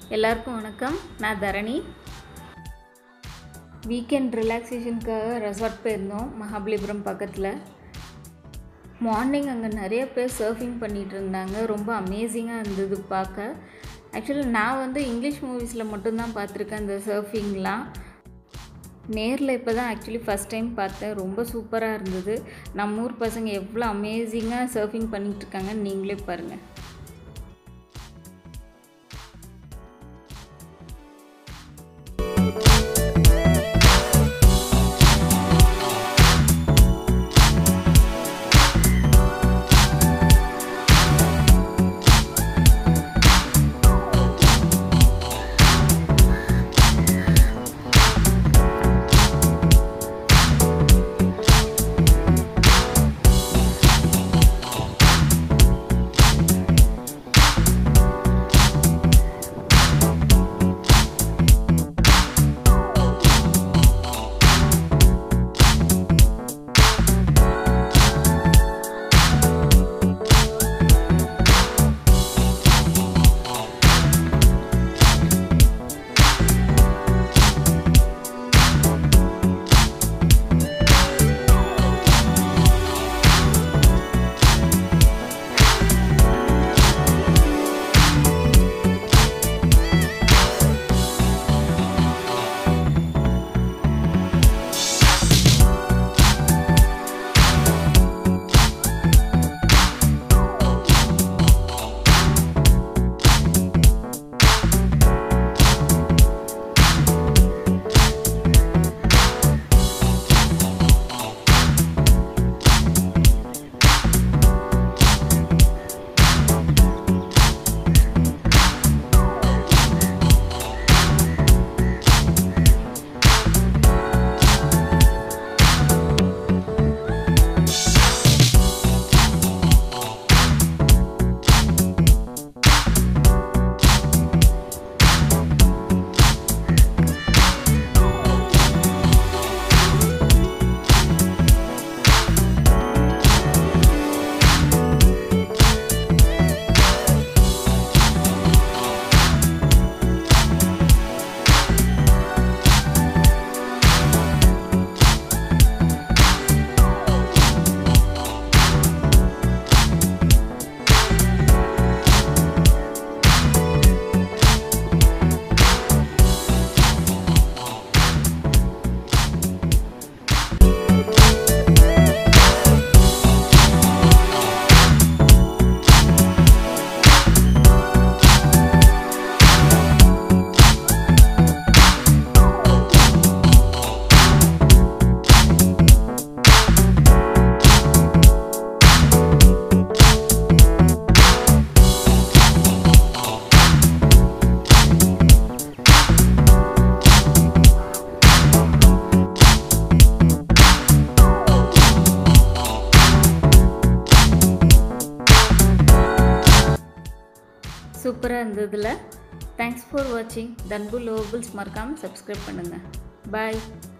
எல்லாருக்கும் வணக்கம் நான் தரணி வீக்கெண்ட் ரிலாக்ஸேஷனுக்காக ரெசார்ட் போயிருந்தோம் மகாபலிபுரம் பக்கத்தில் மார்னிங் அங்கே நிறைய பேர் சர்ஃபிங் பண்ணிகிட்டு இருந்தாங்க ரொம்ப அமேசிங்காக இருந்தது பார்க்க ஆக்சுவலி நான் வந்து இங்கிலீஷ் மூவிஸில் மட்டும்தான் பார்த்துருக்கேன் இந்த சர்ஃபிங்லாம் நேரில் இப்போ தான் ஆக்சுவலி ஃபஸ்ட் டைம் பார்த்தேன் ரொம்ப சூப்பராக இருந்தது நம்ம ஊர் பசங்க எவ்வளோ அமேசிங்காக சர்ஃபிங் பண்ணிகிட்டு இருக்காங்கன்னு நீங்களே பாருங்கள் சூப்பராக இருந்ததில் தேங்க்ஸ் ஃபார் வாட்சிங் தன்பு லோபல்ஸ் மறக்காமல் சப்ஸ்கிரைப் பண்ணுங்கள் பாய்